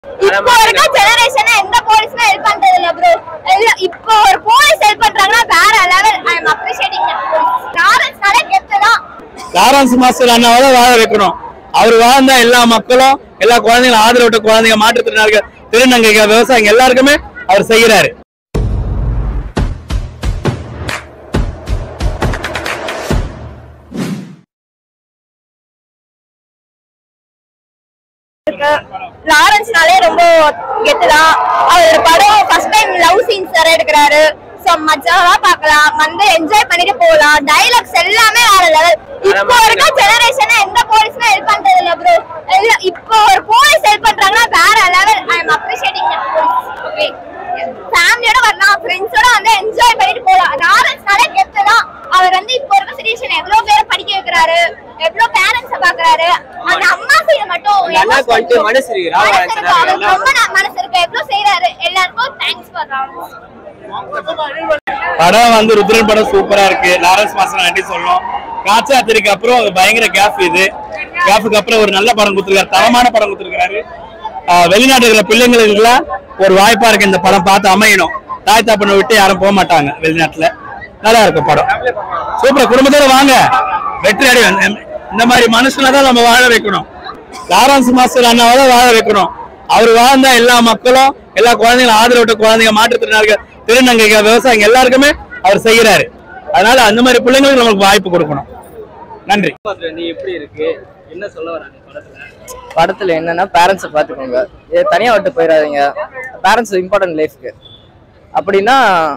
இப்போ இருக்க ஜெனரேஷன் எந்த போலீஸ்மே ஹெல்ப் பண்றது இல்ல ப்ரோ இப்போ ஒரு போலீஸ் ஹெல்ப் பண்றாங்கன்னா வேற லெவல் ஐ அம் அப்ரிஷியேட்டிங் லாரன்ஸ்னால கெத்து தான் லாரன்ஸ் மாஸ்டர் அண்ணாவை தான் வாழ வைக்கணும் அவர் வாழ்ந்தா எல்லா மக்களும் எல்லா குழந்தைங்களும் ஆதரவு விட்ட குழந்தைங்க மாற்றுத்திறனாளிகள் திருநங்கைகள் விவசாயிங்க எல்லாருக்குமே அவர் செய்யறாரு லாரன்ஸ்னாலே ரொம்ப கெத்து தான் அவரோட படம் ஃபர்ஸ்ட் டைம் லவ் சீன்ஸ் வேற எடுக்கிறாரு சோ மஜாவா பார்க்கலாம் வந்து என்ஜாய் பண்ணிட்டு போகலாம் டைலாக்ஸ் எல்லாமே வேற லெவல் இப்போ இருக்க ஜெனரேஷன் எந்த போலீஸ்மே ஹெல்ப் பண்றது இல்ல ப்ரோ இப்போ ஒரு போலீஸ் ஹெல்ப் பண்றாங்கன்னா வேற level I am appreciating okay ஃபேமிலியோட வரலாம் ஃப்ரெண்ட்ஸோட வந்து என்ஜாய் பண்ணிட்டு போகலாம் லாரன்ஸ்னாலே கெத்து தான் அவர் வந்து இப்போ இருக்க சிச்சுவேஷன் எவ்வளவு பேரை படிக்க வைக்கிறாரு எவ்வளவு பேரண்ட்ஸ பாக்குறாரு அந்த அம்மா சைடு மட்டும் அந்த அண்ணாக்கு வந்துட்டு மனசு இருக்கு, ராவ மனசு இருக்கு, ஆன்சர் அவருக்கு ரொம்ப ந- மனசு இருக்கு எவ்வளவு செய்யறாரு எல்லாருக்கும் தேங்க்ஸ் பண்றாங்க படம் வந்து ருத்ரன் படம் சூப்பரா இருக்கு லாரன்ஸ் மாஸ்டர் நன்றி சொல்லணும் காட்சாத்திரிக்கு அப்புறம் அது பயங்கர கேப் இது கேப்புக்கு அப்புறம் ஒரு நல்ல படம் கொடுத்துருக்காரு தரமான படம் கொடுத்துருக்காரு வெளிநாட்டு இருக்கிற பிள்ளைங்களுக்குலாம் ஒரு வாய்ப்பா இருக்கு இந்த படம் பார்த்து அமையணும் தாய் தாப்பனை விட்டு யாரும் போக மாட்டாங்க வெளிநாட்டுல நல்லா இருக்கும் படம் சூப்பர் குடும்பத்தோட வாங்க வெற்றி அடை இந்த மாதிரி மனுஷனை தான் நம்ம வாழ வைக்கணும் லாரன்ஸ் மாஸ்டர் அண்ணாவை தான் வாழ வைக்கணும் அவர் வாழ்ந்தா எல்லா மக்களும் எல்லா குழந்தைங்களும் ஆதரவு விட்ட குழந்தைங்க மாற்றுத்திறனாளிகள் திருநங்கைகள் விவசாயிங்க எல்லாருக்குமே அவர் செய்யறாரு அதனால அந்த மாதிரி பிள்ளைங்களுக்கு நமக்கு வாய்ப்பு கொடுக்கணும் நன்றி வந்து எப்படி இருக்கு என்ன சொல்ல வராங்க படத்துல படத்துல என்னன்னா பேரண்ட்ஸை பார்த்துக்கோங்க இது தனியா விட்டு போயிடாதீங்க பேரண்ட்ஸ் இம்பார்ட்டன்ட் லைஃப்க்கு அப்படின்னா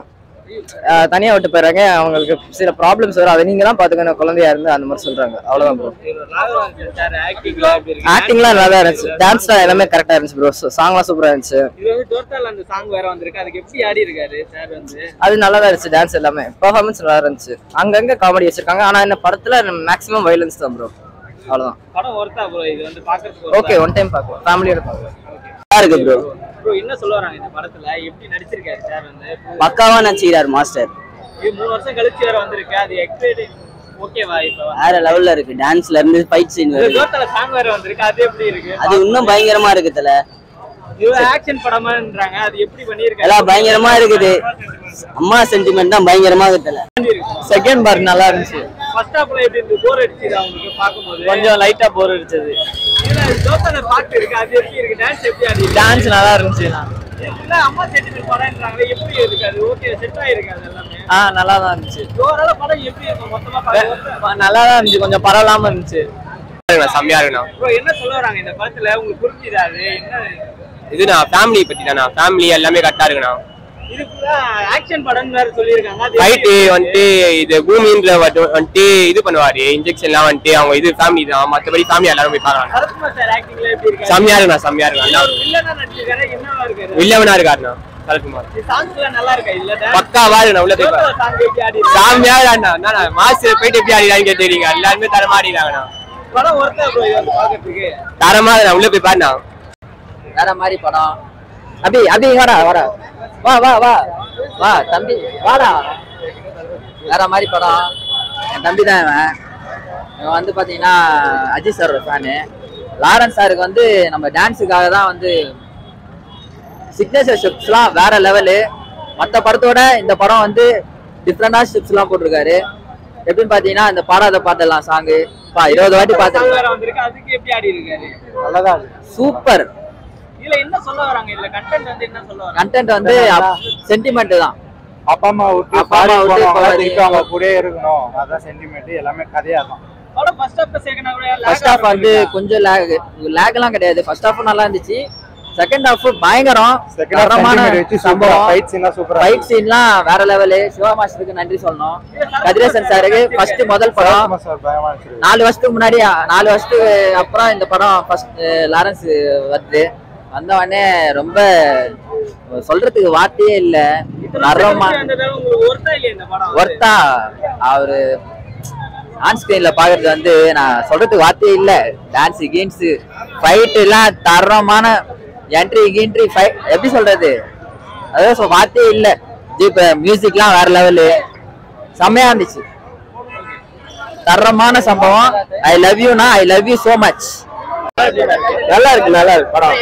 ஆஹ், தனியா விட்டு போயிடுறாங்க அவங்களுக்கு சில ப்ராப்ளம்ஸ் வரும் அதை நீங்க தான் பாத்துக்கணும் குழந்தையா இருந்து அந்த மாதிரி சொல்றாங்க அவ்வளவுதான் ப்ரோ ராகவன் சார் ஆக்டிங்லாம் எப்படி இருக்கு ஆக்டிங்லாம் நல்லா இருந்துச்சு டான்ஸ் எல்லாமே கரெக்டா இருந்துச்சு ப்ரோ சாங்லாம் சூப்பரா இருந்துச்சு இது வந்து டோட்டல் அந்த சாங் வேற வந்திருக்கு அதுக்கு எப்படி ஆடி இருக்காரு சார் வந்து அது நல்லா தான் இருந்துச்சு டான்ஸ் எல்லாமே பெர்ஃபார்மன்ஸ் நல்லா இருந்துச்சு அங்கங்க காமெடி வச்சிருக்காங்க ஆனா இந்த படத்துல மேக்ஸிமம் வைலன்ஸ் தான் ப்ரோ அவ்வளவுதான் படம் ஒர்த்தா ப்ரோ இது வந்து பாக்குறதுக்கு ஓகே ஒன் டைம் பார்க்கலாம் ஃபேமிலியோட பார்க்கலாம் நல்லா இருக்கு ப்ரோ ப்ரோ என்ன சொல்ல வராங்க இந்த படத்துல எப்படி நடிச்சிருக்காரு சார் வந்து பக்காவா நடிச்சுக்கிறார் மாஸ்டர் இது மூணு வருஷம் கழிச்சு வேற வந்திருக்கு அது எக்ஸ்பெக்ட் ஓகேவா இப்ப வேற லெவல்ல இருக்கு டான்ஸ்ல இருந்து ஃபைட் சீன் இது டோட்டல் சாங் வேற வந்திருக்கு அது எப்படி இருக்கு அது இன்னும் பயங்கரமா இருக்கு தல இது ஆக்ஷன் படமான்றாங்க அது எப்படி பண்ணிருக்காரு எல்லாம் பயங்கரமா இருக்குது அம்மா சென்டிமெண்ட் தான் பயங்கரமா இருக்கு தல செகண்ட் பார்ட் நல்லா இருந்துச்சு ஃபர்ஸ்ட் ஹாஃப்ல எப்படி இருந்து போர் அடிச்சுது அவங்களுக்கு பாக்கும்போது கொஞ்சம் லைட்டா போர் அடிச்சது இதுல ஜோத்தன பாட்டு இருக்கு அது எப்படி இருக்கு டான்ஸ் எப்படி ஆடி டான்ஸ் நல்லா இருந்துச்சு இல்ல அம்மா செட்டில் படம்ன்றாங்க எப்படி இருக்கு அது ஓகே செட் ஆயிருக்கு அது எல்லாமே ஆ நல்லா தான் இருந்துச்சு ஓவரால படம் எப்படி இருக்கும் மொத்தமா பாக்கும்போது நல்லா தான் இருந்துச்சு கொஞ்சம் பரவலாம இருந்துச்சு செம்மையா இருக்குண்ணா ப்ரோ என்ன சொல்ல வராங்க இந்த படத்துல உங்களுக்கு புரிஞ்சுதா அது என்ன இதுண்ணா ஃபேமிலி பத்தி தானா ஃபேமிலி எல்லாமே கரெக்டா இருக்குண்ணா இது ஃபுல்லா ஆக்ஷன் படம் வேற சொல்லியிருக்காங்க அது ஃபைட்டு வந்துட்டு இது பூமின்ற வட்டு- வந்துட்டு இது பண்ணுவாரு இன்ஜெக்ஷன்லாம் வந்துட்டு அவங்க இது ஃபேமிலி தான் மற்றபடி ஃபேமிலி எல்லாரும் போய் பார்க்கலாம் சரத்குமார் சார் ஆக்டிங்ல எப்படி இருக்கு செம்மையா இருக்குண்ணா செம்மையா இருக்குண்ணா ஒரு வில்லனா நடிச்சிருக்காரு என்னவா இருக்காரு வில்லவனா இருக்காருண்ணா சரத்குமார் சாங்ஸ் எல்லாம் நல்லா இருக்கா இல்ல dance? பக்காவா இருக்குண்ணா உள்ள போய் ஜோத்தன பாரு. song எப்படி ஆடி இருக்கு? செம்மையா இருக்குண்ணா மாஸ்டர் போயிட்டு எப்படி ஆடிடான்னு கேட்டுறீங்க எல்லாருமே தரமா ஆடிடாங்கண்ணா படம் ஒர்த்தா ப்ரோ இது வந்து பாக்குறதுக்கு தரமா இருக்குண்ணா உள்ள போய் பாருண்ணா வேற மாதிரி படம் அபி அபி வாடா வாடா வா வா வா வா தம்பி வாடா வேற மாதிரி படம் என் தம்பி தான் இவன் இவன் வந்து பாத்தீங்கன்னா அஜித் சாரோட ஃபேனு லாரன்ஸ் சாருக்கு வந்து நம்ம டான்ஸுக்காக தான் வந்து சிக்னேச்சர் ஸ்டெப்ஸ்லாம் வேற லெவலு மற்ற படத்தோட இந்த படம் வந்து டிஃப்ரெண்டான ஸ்டெப்ஸ்லாம் போட்டிருக்காரு எப்படின்னு பார்த்தீங்கன்னா இந்த பாடாத பாட்டெல்லாம் சாங்கு பா இருபது வாட்டி சாங் பார்த்து வேற வந்திருக்கு அதுக்கு எப்படி ஆடி இருக்காரு நல்லதா சூப்பர் இதுல என்ன சொல்ல வராங்க இதுல கண்டென்ட் வந்து என்ன சொல்ல வராங்க கண்டென்ட் வந்து சென்டிமெண்ட் தான் அப்பா அம்மா விட்டு அப்பா அம்மா foreign விட்டு போனவங்க போகாதீங்க. திருப்பி அவங்க கூடயே இருக்கணும் அதான் சென்டிமெண்ட் எல்லாமே கதையா தான் படம் first half second half first half வந்து கொஞ்சம் லேக் லேக்லாம் கிடையாது ஃபர்ஸ்ட் ஹாஃப் நல்லா இருந்துச்சு செகண்ட் ஹாஃப் பயங்கரம் செகண்ட் ஹாஃப் தரமான சென்டிமெண்ட் வச்சு சூப்பரா சம்பவம் ஃபைட் சீன்லாம் சூப்பரா ஃபைட் சீன்லாம் வேற லெவலு சிவா மாஸ்டருக்கு நன்றி சொல்லணும் கதிரேசன் சாருக்கு ஃபர்ஸ்ட் முதல் படம் சார் பயமா இருந்துச்சு நாலு வருஷத்துக்கு முன்னாடி நாலு வருஷத்துக்கு அப்புறம் இந்த படம் ஃபர்ஸ்ட் லாரன்ஸ் வருது வந்த உடனே ரொம்ப சொல்றதுக்கு வார்த்தையே இல்ல தரமா உங்களுக்கு ஒர்த்தா இல்லையா இந்த படம் ஒர்த்தா அவரு ஆன் ஸ்கிரீன்ல பாக்குறது வந்து நான் சொல்றதுக்கு வார்த்தையே இல்ல டான்ஸ் கீன்ஸ் ஃபைட் எல்லாம் தரமான என்ட்ரி கீன்ட்ரி ஃபைட் எப்படி சொல்றது அதாவது சொ- வார்த்தையே இல்ல இப்ப மியூசிக்லாம் வேற லெவலு செம்மையா இருந்துச்சு தரமான சம்பவம் ஐ லவ் யூனா I love you so much நல்லா இருக்கு நல்லா இருக்கு படம்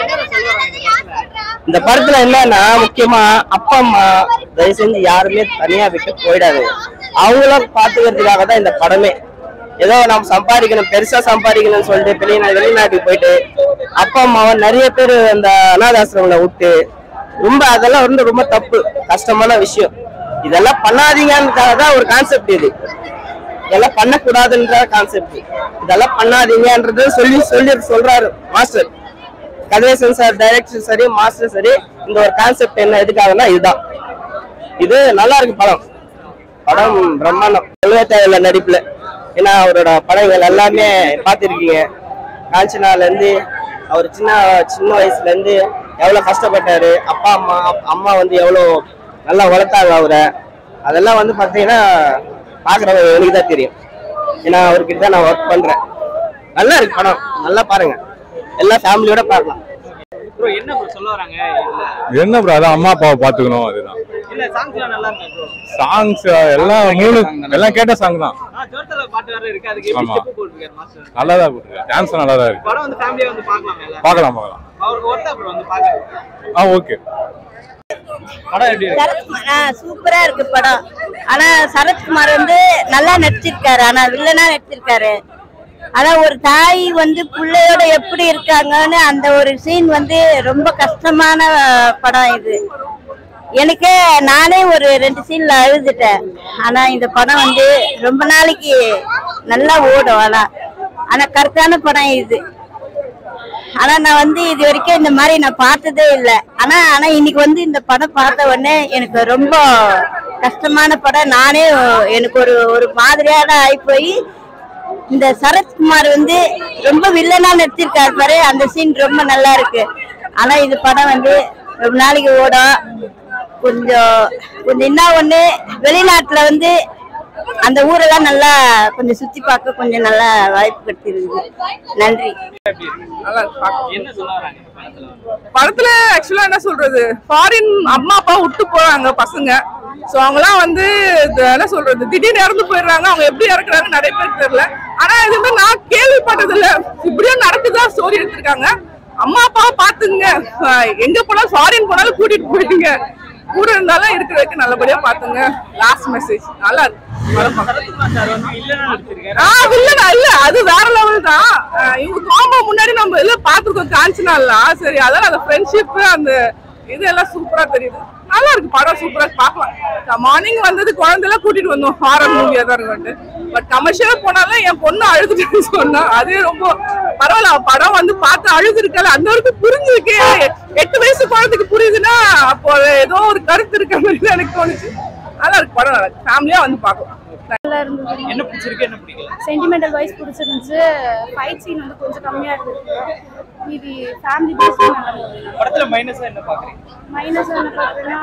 இந்த படத்துல என்னன்னா முக்கியமா அப்பா அம்மா தயவு செஞ்சு யாருமே தனியா விட்டு போயிடாது அவங்களும் பாத்துக்கிறதுக்காக தான் இந்த படமே ஏதோ நம்ம சம்பாதிக்கணும் பெருசா சம்பாதிக்கணும்னு சொல்லிட்டு வெளிநாடு வெளிநாட்டுக்கு போயிட்டு அப்பா அம்மாவை நிறைய பேர் அந்த அனாதாசிரமங்களை விட்டு ரொம்ப அதெல்லாம் வந்து ரொம்ப தப்பு கஷ்டமான விஷயம் இதெல்லாம் பண்ணாதீங்கன்றதுக்காக தான் ஒரு கான்செப்ட் இது இதெல்லாம் பண்ணக்கூடாதுன்ற கான்செப்ட் இதெல்லாம் பண்ணாதீங்கன்றது சொல்லி சொல்லி சொல்றாரு மாஸ்டர் கதிரேசன் சார் டைரக்டர் சரி மாஸ்டர் சரி இந்த ஒரு கான்செப்ட் என்ன எதுக்காகனா இதுதான் இது நல்லா இருக்கு படம் படம் பிரம்மாண்டம் சொல்லவே தேவையில்ல நடிப்புல ஏன்னா அவரோட படங்கள் எல்லாமே பார்த்துருக்கீங்க காஞ்சனால இருந்து அவர் சின்ன சின்ன வயசுல இருந்து எவ்வளவு கஷ்டப்பட்டாரு அப்பா அம்மா அம்மா வந்து எவ்வளவு நல்லா வளர்த்தாங்க அவரை அதெல்லாம் வந்து பார்த்தீங்கன்னா பார்க்குறவங்க எனக்கு தான் தெரியும் ஏன்னா அவர்கிட்ட தான் நான் ஒர்க் பண்றேன் நல்லா இருக்கு படம் நல்லா பாருங்க எல்லா ஃபேமிலியோட பார்க்கலாம் ப்ரோ என்ன ப்ரோ சொல்ல வராங்க இல்ல என்ன ப்ரோ அதான் அம்மா அப்பாவை பாத்துக்கணும் அதுதான் இல்ல சாங்ஸ்லாம் நல்லா இருக்கு ப்ரோ சாங்ஸ் எல்லாம் மூணு எல்லாம் கேட்ட சாங் தான் ஆ ஜோர்த்தல பாட்டு வேற இருக்கு அதுக்கு எப்படி ஆமா. ஸ்டெப் போட்டுருக்காரு மாஸ்டர் நல்லா தான் போட்டுருக்கு டான்ஸ் நல்லா தான் இருக்கு படம் வந்து ஃபேமிலியா வந்து பார்க்கலாம் எல்லாரும் பார்க்கலாம் பார்க்கலாம் அவருக்கு ஒருத்தா ப்ரோ வந்து பாக்க ஆ ஓகே படம் எப்படி இருக்கு சரத்குமார் ஆ, சூப்பரா இருக்கு படம் ஆனா சரத்குமார் வந்து நல்லா நடிச்சிருக்காரு ஆனா வில்லனா நடிச்சிருக்காரு ஆனா ஒரு தாய் வந்து பிள்ளையோட எப்படி இருக்காங்கன்னு அந்த ஒரு சீன் வந்து ரொம்ப கஷ்டமான அஹ், படம் இது எனக்கே நானே ஒரு ரெண்டு சீன்ல அழுதுட்டேன் ஆனா இந்த படம் வந்து ரொம்ப நாளைக்கு நல்லா ஓடும் ஆனா ஆனா கரெக்டான படம் இது ஆனா நான் வந்து இது வரைக்கும் இந்த மாதிரி நான் பார்த்ததே இல்லை ஆனா ஆனா இன்னைக்கு வந்து இந்த படம் பார்த்த உடனே எனக்கு ரொம்ப கஷ்டமான படம் நானே எனக்கு ஒரு ஒரு மாதிரியான ஆகி போய் இந்த சரத்குமார் வந்து ரொம்ப வில்லனா நடிச்சிருக்காரு பாரு அந்த சீன் ரொம்ப நல்லா இருக்கு ஆனா இந்த படம் வந்து ரொம்ப நாளைக்கு ஓடும் கொஞ்சம் கொஞ்சம் என்ன ஒண்ணு வெளிநாட்டுல வந்து அந்த ஊரெல்லாம் நல்லா கொஞ்சம் சுத்தி பார்க்க கொஞ்சம் நல்லா வாய்ப்பு கிடைச்சிருக்கு நன்றி என்ன சொல்ல வராங்க படத்துல படத்துல ஆக்சுவலா என்ன சொல்றது ஃபாரின் அம்மா அப்பா விட்டு போறாங்க பசங்க சோ அவங்கலாம் வந்து இது என்ன சொல்றது திடீர்னு இறந்து போயிடுறாங்க அவங்க எப்படி இறக்குறாங்க நிறைய பேருக்கு தெரியல ஆனா இது வந்து நான் கேள்விப்பட்டது இல்ல இப்படியும் நடக்குதா ஸ்டோரி எடுத்திருக்காங்க அம்மா அப்பாவை பாத்துங்க அஹ் எங்க போனாலும் ஃபாரின் போனாலும் கூட்டிட்டு போயிடுங்க கூட இருந்தாலும் இருக்கிறதுக்கு நல்லபடியா பாத்துங்க லாஸ்ட் மெசேஜ் நல்லா இருக்கு படம் பார்க்க. சரத்குமார் சார் வந்து இல்லைன்னா நடிச்சிருக்காரு ஆ வில்லனா இல்ல அது வேற லெவல் தான் அஹ் இவங்க காம்போ முன்னாடி நம்ம இல்ல பாத்துருக்கோம் காஞ்சனாலாம் சரி அதான் அந்த ஃப்ரெண்ட்ஷிப் அந்த இது எல்லாம் சூப்பரா தெரியுது நல்லா இருக்கு படம் சூப்பரா பார்க்கலாம் மார்னிங் வந்தது குழந்தைலாம் கூட்டிட்டு வந்தோம் ஹாரர் மூவியா தான் இருக்கும்ட்டு பட் கமர்ஷியலா போனாலும் என் பொண்ணு அழுதுட்டு சொன்னா அதே ரொம்ப பரவாயில்ல அவ படம் வந்து பார்த்து அழுது இருக்கல அந்த வரைக்கும் புரிஞ்சிருக்கே எட்டு வயசு குழந்தைக்கு புரியுதுன்னா அப்போ ஏதோ ஒரு கருத்து இருக்க மாதிரி தான் எனக்கு தோணுச்சு நல்லா இருக்கு படம் நல்லா இருக்கு ஃபேமிலியா வந்து பார்க்கலாம் நல்லா இருந்தது என்ன பிடிச்சிருக்கு என்ன பிடிக்கல சென்டிமெண்டல் வைஸ் பிடிச்சிருந்துச்சு ஃபைட் சீன் வந்து கொஞ்சம் கம்மியாக இருந்தது மீதி ஃபேமிலி பேஸ் நல்லா இருந்தது படத்துல மைனஸா என்ன பாக்குறீங்க மைனஸ் என்ன பார்த்தீங்கன்னா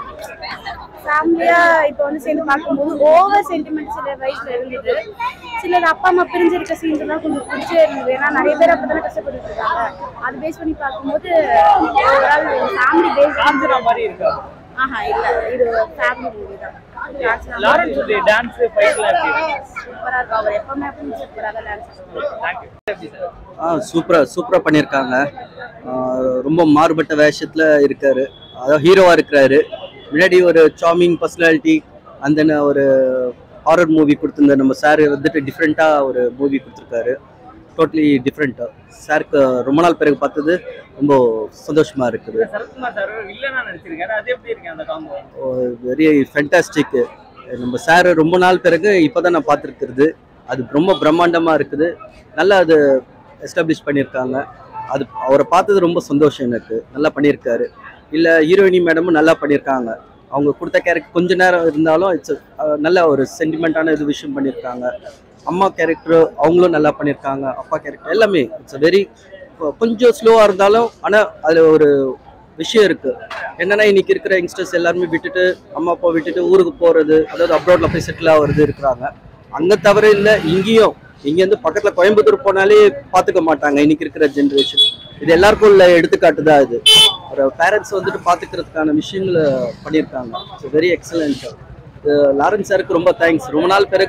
ஃபேமிலியாக இப்போ வந்து சேர்ந்து பார்க்கும்போது ஓவர் சென்டிமெண்ட் சில வயசில் இருந்தது சிலர் அப்பா அம்மா பிரிஞ்சிருக்க சீன்ஸ் எல்லாம் கொஞ்சம் பிடிச்சே இருந்தது ஏன்னா நிறைய பேர் அப்போ தானே கஷ்டப்பட்டு இருக்காங்க அது பேஸ் பண்ணி பார்க்கும்போது ஃபேமிலி பேஸ் காஞ்சனா மாதிரி இருக்கா ஆஹா இல்லை இது ஃபேமிலி மூவி தான் லாரன்ஸ் உடைய டான்ஸ் ஃபைட்லாம் எப்படி இருக்கு சூப்பராக இருக்கும் அவர் எப்பவுமே அப்படி சூப்பராக டான்ஸ் தேங்க்யூ எப்படி சார் ஆ சூப்பராக சூப்பராக பண்ணியிருக்காங்க ஆ, ரொம்ப மாறுபட்ட வேஷத்தில் இருக்காரு அதாவது ஹீரோவாக இருக்கிறாரு முன்னாடி ஒரு சாமிங் பர்சனாலிட்டி அந்த ஒரு ஹாரர் மூவி கொடுத்துருந்த நம்ம சார் வந்துட்டு டிஃப்ரெண்ட்டாக ஒரு மூவி கொடுத்துருக்காரு டோட்டலி டிஃப்ரெண்ட்டாக சாருக்கு ரொம்ப நாள் பிறகு பார்த்தது ரொம்ப சந்தோஷமாக இருக்குது சரத்குமார் சார் வில்லனா நடிச்சிருக்காரு அது எப்படி இருக்கு அந்த காம்போ வெரி ஃபென்டாஸ்டிக் நம்ம சார் ரொம்ப நாள் பிறகு இப்போ தான் நான் பார்த்துருக்கிறது அது ரொம்ப பிரம்மாண்டமாக இருக்குது நல்லா அது எஸ்டாப்ளிஷ் பண்ணியிருக்காங்க அது அவரை பார்த்தது ரொம்ப சந்தோஷம் எனக்கு நல்லா பண்ணியிருக்காரு இல்லை ஹீரோயினி மேடமும் நல்லா பண்ணியிருக்காங்க அவங்க கொடுத்த கேரக்டர் கொஞ்ச நேரம் இருந்தாலும் இட்ஸ் நல்ல ஒரு சென்டிமெண்ட்டான இது விஷயம் பண்ணியிருக்காங்க அம்மா கேரக்டர் அவங்களும் நல்லா பண்ணியிருக்காங்க அப்பா கேரக்டர் எல்லாமே இட்ஸ் வெரி கொஞ்சம் ஸ்லோவாக இருந்தாலும் ஆனால் அதில் ஒரு விஷயம் இருக்கு என்னன்னா இன்னைக்கு இருக்கிற யங்ஸ்டர்ஸ் எல்லாருமே விட்டுட்டு அம்மா அப்பா விட்டுட்டு ஊருக்கு போறது அதாவது அப்ராட்ல போய் செட்டில் ஆகுறது இருக்கிறாங்க அங்க தவிர இல்லை இங்கேயும் இங்க இருந்து பக்கத்துல கோயம்புத்தூர் போனாலே பாத்துக்க மாட்டாங்க இன்னைக்கு இருக்கிற ஜென்ரேஷன் இது எல்லாருக்கும் உள்ள எடுத்துக்காட்டு தான் இது ஒரு பேரண்ட்ஸ் வந்துட்டு பாத்துக்கிறதுக்கான விஷயங்களை பண்ணியிருக்காங்க ஸோ வெரி எக்ஸலண்ட் லாரன்ஸ் சாருக்கு ரொம்ப தேங்க்ஸ் ரொம்ப நாள் பிறகு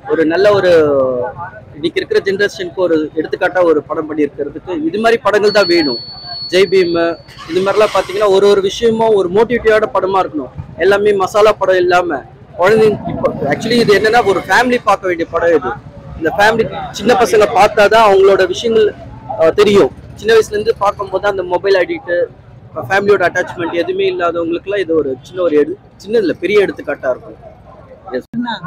ஒரு நல்ல ஒரு இன்னைக்கு இருக்கிற ஜென்ரேஷனுக்கு ஒரு எடுத்துக்காட்டா ஒரு படம் பண்ணியிருக்கிறதுக்கு இது மாதிரி படங்கள் தான் வேணும் ஜெய் பீம் இது மாதிரிலாம் பார்த்தீங்கன்னா ஒரு ஒரு விஷயமும் ஒரு மோட்டிவேட்டிவான படமா இருக்கணும் எல்லாமே மசாலா படம் இல்லாம குழந்தைங்க இப்போ ஆக்சுவலி இது என்னன்னா ஒரு ஃபேமிலி பார்க்க வேண்டிய படம் இது இந்த ஃபேமிலி சின்ன பசங்க பார்த்தா தான் அவங்களோட விஷயங்கள் அஹ், தெரியும் சின்ன வயசுல இருந்து பார்க்கும்போது அந்த மொபைல் அடிக்ட் ஃபேமிலியோட அட்டாச்மெண்ட் எதுவுமே இல்லாதவங்களுக்குலாம் இது ஒரு சின்ன ஒரு எடு சின்ன இல்ல பெரிய எடுத்துக்காட்டா இருக்கும் Yes.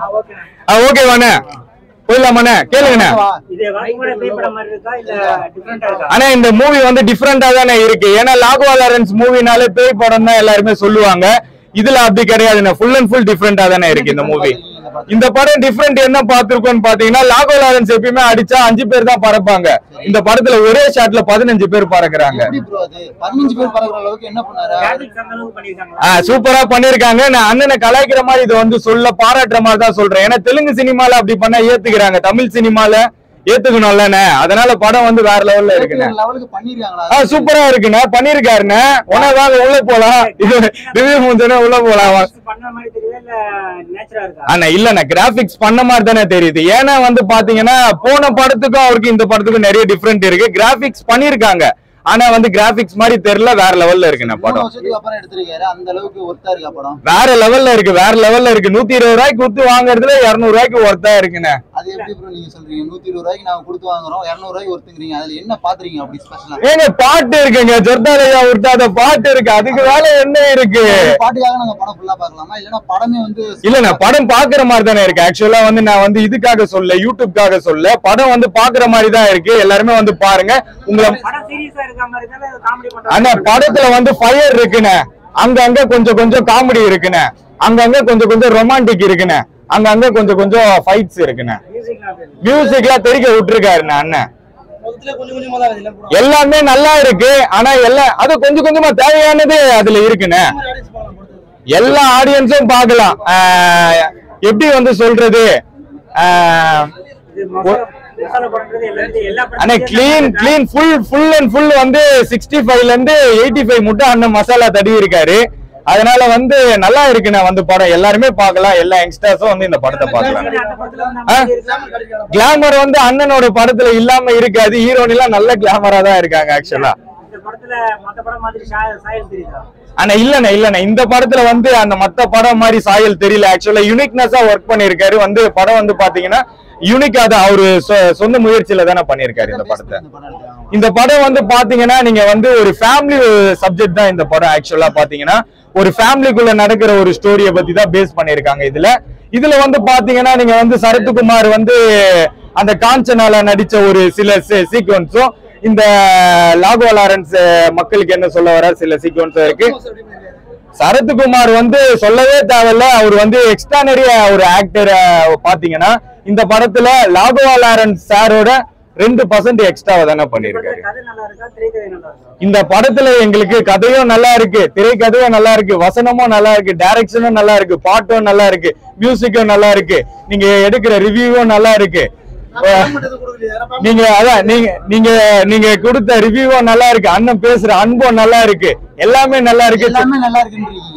ஓகேவாண்ணே போயிடலாமாண்ணே கேளுங்கண்ணே இது வழக்கமான பேய் படம் மாதிரி இருக்கா இல்ல டிஃபரெண்டா இருக்கா ஆனா இந்த மூவி வந்து டிஃப்ரெண்டா தானே இருக்கு ஏன்னா லாகோ லாரன்ஸ் மூவினாலே பேய் படம் தான் எல்லாருமே சொல்லுவாங்க இதுல அப்படி கிடையாதுண்ணே ஃபுல் அண்ட் ஃபுல் டிஃப்ரெண்டா தானே இருக்கு இந்த மூவி இந்த படம் டிஃப்ரெண்ட் என்ன பார்த்திருக்கோம்னு பாத்தீங்கன்னா லாகோ லாரன்ஸ் எப்பயுமே அடிச்சா அஞ்சு பேர் தான் பறப்பாங்க இந்த படத்துல ஒரே ஷாட்ல பதினஞ்சு பேர் பறக்குறாங்க பதினஞ்சு பேர் பறக்குற அளவுக்கு என்ன பண்ணாரு கிராபிக்ஸ் அந்த அளவுக்கு பண்ணிருக்காங்க ஆ, சூப்பரா பண்ணிருக்காங்க நான் அண்ணனை கலாய்க்கிற மாதிரி இது வந்து சொல்ல பாராட்டுற மாதிரி தான் சொல்றேன் ஏன்னா தெலுங்கு சினிமால அப்படி பண்ணா ஏத்துக்கிறாங்க தமிழ் சினிமால ஏத்துக்கணும்லண்ணே அதனால படம் வந்து வேற லெவல்ல இருக்குண்ணே லெவலுக்கு பண்ணிருக்காங்களா ஆ சூப்பரா இருக்குண்ணே பண்ணிருக்காருண்ணே உடனே வாங்க உள்ள போலாம் இது ரிவ்யூ முடிஞ்சோடனே உள்ள போலாம் வாங்க. பண்ண மாதிரி தெரியல இல்ல நேச்சுரா இருக்கா ஆனா இல்லண்ணே கிராபிக்ஸ் பண்ண மாதிரி தானே தெரியுது ஏன்னா வந்து பாத்தீங்கன்னா போன படத்துக்கும் அவருக்கு இந்த படத்துக்கும் நிறைய டிஃபரெண்ட் இருக்கு கிராபிக்ஸ் பண்ணிருக்காங்க ஆனா வந்து கிராபிக்ஸ் மாதிரி தெரியல வேற லெவல்ல இருக்குண்ணே மூணு படம் வருஷத்துக்கு அப்புறம் எடுத்திருக்காரு அந்த அளவுக்கு ஒர்த்தா இருக்கா படம் வேற லெவல்ல இருக்கு வேற லெவல்ல இருக்கு நூத்தி இருபது ரூபாய்க்கு குத்து வாங்குறதுல இருநூறு ரூபாய்க்கு ஒர்த்தா இருக்குண்ணே அது எப்படி ப்ரோ நீங்க சொல்றீங்க நூத்தி இருபது ரூபாய்க்கு நாங்க கொடுத்து வாங்குறோம் இருநூறு ரூபாய்க்கு ஒருத்துங்கிறீங்க அதுல என்ன பாத்துறீங்க அப்படி ஸ்பெஷலா ஏங்க பாட்டு இருக்குங்க ஜொர்தாலையா உருட்டாத பாட்டு இருக்கு அதுக்கு வேலை என்ன இருக்கு பாட்டுக்காக நாங்க படம் ஃபுல்லா பார்க்கலாமா இல்லனா படமே வந்து இல்ல நான் படம் பாக்குற மாதிரி தானே இருக்கு ஆக்சுவலா வந்து நான் வந்து இதுக்காக சொல்ல யூடியூப்காக சொல்ல படம் வந்து பாக்குற மாதிரி தான் இருக்கு எல்லாருமே வந்து பாருங்க உங்களை படம் சீரியஸா இருக்க மாதிரி தானே காமெடி ஆனா பண்றாங்க படத்துல வந்து ஃபயர் இருக்குண்ணே அங்கங்க கொஞ்சம் கொஞ்சம் காமெடி இருக்குண்ணே அங்கங்க கொஞ்சம் கொஞ்சம் ரொமான்டிக் இருக்குண்ணே அங்கங்க கொஞ்சம் கொஞ்சம் ஃபைட்ஸ் இருக்குண்ணே மியூசிக்லாம் தெரிக்க விட்டுருக்காருண்ணே அண்ணன் கொஞ்சம் கொஞ்சமா தான் எல்லாமே நல்லா இருக்கு ஆனா எல்லாம் அது கொஞ்சம் கொஞ்சமா தேவையானது அதுல இருக்குண்ணே எல்லா ஆடியன்ஸும் பார்க்கலாம் ஆஹ் எப்படி வந்து சொல்றது ஆஹ் மசாலா படம்ன்றது எல்லாத்தையும் எல்லா அண்ணே clean clean full full and full வந்து சிக்ஸ்டி ஃபைவ்ல இருந்து எயிட்டி ஃபைவ் மட்டும் அண்ணன் மசாலா தடவி இருக்காரு அதனால வந்து நல்லா இருக்குண்ணே வந்து படம் எல்லாருமே பார்க்கலாம் எல்லா யங்ஸ்டர்ஸும் வந்து இந்த படத்தை பார்க்கலாம் கிளாமர் வந்து அண்ணனோட படத்துல இல்லாம இருக்காது ஹீரோயின் எல்லாம் நல்ல கிளாமரா தான் இருக்காங்க ஆக்சுவலா இந்த படத்துல மத்த படம் மாதிரி சா- சாயல் தெரியுதா ஆனா இல்லண்ணே இல்லண்ணே இந்த படத்துல வந்து அந்த மத்த படம் மாதிரி சாயல் தெரியல ஆக்சுவலா யூனிக்னஸா ஒர்க் பண்ணிருக்காரு வந்து படம் வந்து பாத்தீங்கன்னா யூனிக்கா தான் அவரு சொ- சொந்த முயற்சியில தானே பண்ணிருக்காரு இந்த படத்தை இந்த படம் வந்து பாத்தீங்கன்னா நீங்க வந்து ஒரு ஃபேமிலி சப்ஜெக்ட் தான் இந்த படம் ஆக்சுவலா பாத்தீங்கன்னா ஒரு ஃபேமிலிக்குள்ள நடக்கிற ஒரு ஸ்டோரியை பத்தி தான் பேஸ் பண்ணிருக்காங்க இதுல இதுல வந்து பாத்தீங்கன்னா நீங்க வந்து சரத்குமார் வந்து அந்த காஞ்சனால நடிச்ச ஒரு சில சீக்வன்ஸும் இந்த லாகோ லாரன்ஸ் மக்களுக்கு என்ன சொல்ல வர சில சீக்வன்ஸும் இருக்கு சரத்குமார் வந்து சொல்லவே தேவையில்ல அவர் வந்து எக்ஸ்ட்ரானரி ஒரு ஆக்டர் பாத்தீங்கன்னா இந்த படத்துல லாகோ லாரன்ஸ் சாரோட ரெண்டு பர்சன்ட் எக்ஸ்ட்ராவா தானே பண்ணிருக்காரு கதை நல்லா இருக்கா திரைக்கதை நல்லா இருக்கா இந்த படத்துல எங்களுக்கு கதையும் நல்லா இருக்கு திரைக்கதையும் நல்லா இருக்கு வசனமும் நல்லா இருக்கு டைரக்ஷனும் நல்லா இருக்கு பாட்டும் நல்லா இருக்கு மியூசிக்கும் நல்லா இருக்கு நீங்க எடுக்கிற ரிவ்யூவும் நல்லா இருக்கு அஹ் நீங்க அதான் நீங்க நீங்க நீங்க கொடுத்த ரிவ்யூவும் நல்லா இருக்கு அண்ணன் பேசுற அன்பும் நல்லா இருக்கு எல்லாமே நல்லா இருக்கு எல்லாமே நல்லா இருக்குன்றீங்க